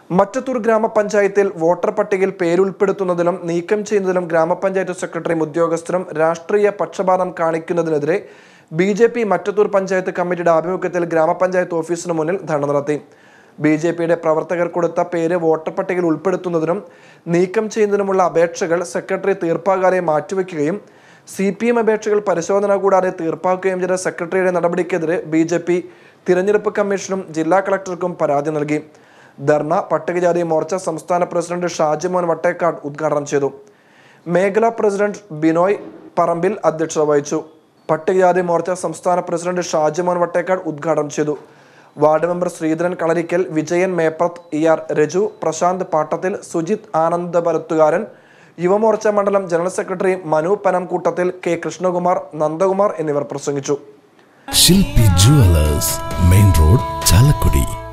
മറ്റത്തൂർ ഗ്രാമപഞ്ചായത്തിൽ വോട്ടർ പട്ടികയിൽ പേരുൾപ്പെടുത്തുന്നതിലും നീക്കം ചെയ്യുന്നതിലും ഗ്രാമപഞ്ചായത്ത് സെക്രട്ടറിയും ഉദ്യോഗസ്ഥരും രാഷ്ട്രീയ പക്ഷപാതം കാണിക്കുന്നതിനെതിരെ B J P Mattathur panchayat കമ്മിറ്റിയുടെ ആഭിമുഖ്യത്തിൽ ഗ്രാമപഞ്ചായത്ത് ഓഫീസിന് മുന്നിൽ ധർണ നടത്തി ബി ജെ പിയുടെ പ്രവർത്തകർ കൊടുത്ത പേര് വോട്ടർ പട്ടികയിൽ ഉൾപ്പെടുത്തുന്നതിനും നീക്കം ചെയ്യുന്നതിനുമുള്ള അപേക്ഷകൾ സെക്രട്ടറി തീർപ്പാകാതെ മാറ്റിവെക്കുകയും സി പി എം അപേക്ഷകൾ പരിശോധന കൂടാതെ തീർപ്പാക്കുകയും ചെയ്ത സെക്രട്ടറിയുടെ നടപടിക്കെതിരെ ബി ജെ പി തിരഞ്ഞെടുപ്പ് കമ്മീഷനും ജില്ലാ കളക്ടർക്കും പരാതി നൽകി ധർണ പട്ടികജാതി മോർച്ച സംസ്ഥാന പ്രസിഡന്റ് ഷാജിമോൻ വട്ടേക്കാട് ഉദ്ഘാടനം ചെയ്തു മേഖലാ പ്രസിഡന്റ് ബിനോയ് പറമ്പിൽ അധ്യക്ഷത വഹിച്ചു പട്ടികജാതി മോർച്ച സംസ്ഥാന പ്രസിഡന്റ് ഷാജിമോൻ വട്ടേക്കാട് ഉദ്ഘാടനം ചെയ്തു ward member Sreedharan Kalarikkal Vijayan Meprath E R Raju Prashanth Pattathil Sujith ആനന്ദപരത്തുകാരൻ യുവമോർച്ച മണ്ഡലം general secretary Manu Panamkoottathil K Krishnakumar Nandakumar എന്നിവർ പ്രസംഗിച്ചു ശില്പി ജുവലേഴ്സ് മെയിൻ റോഡ് ചാലക്കുടി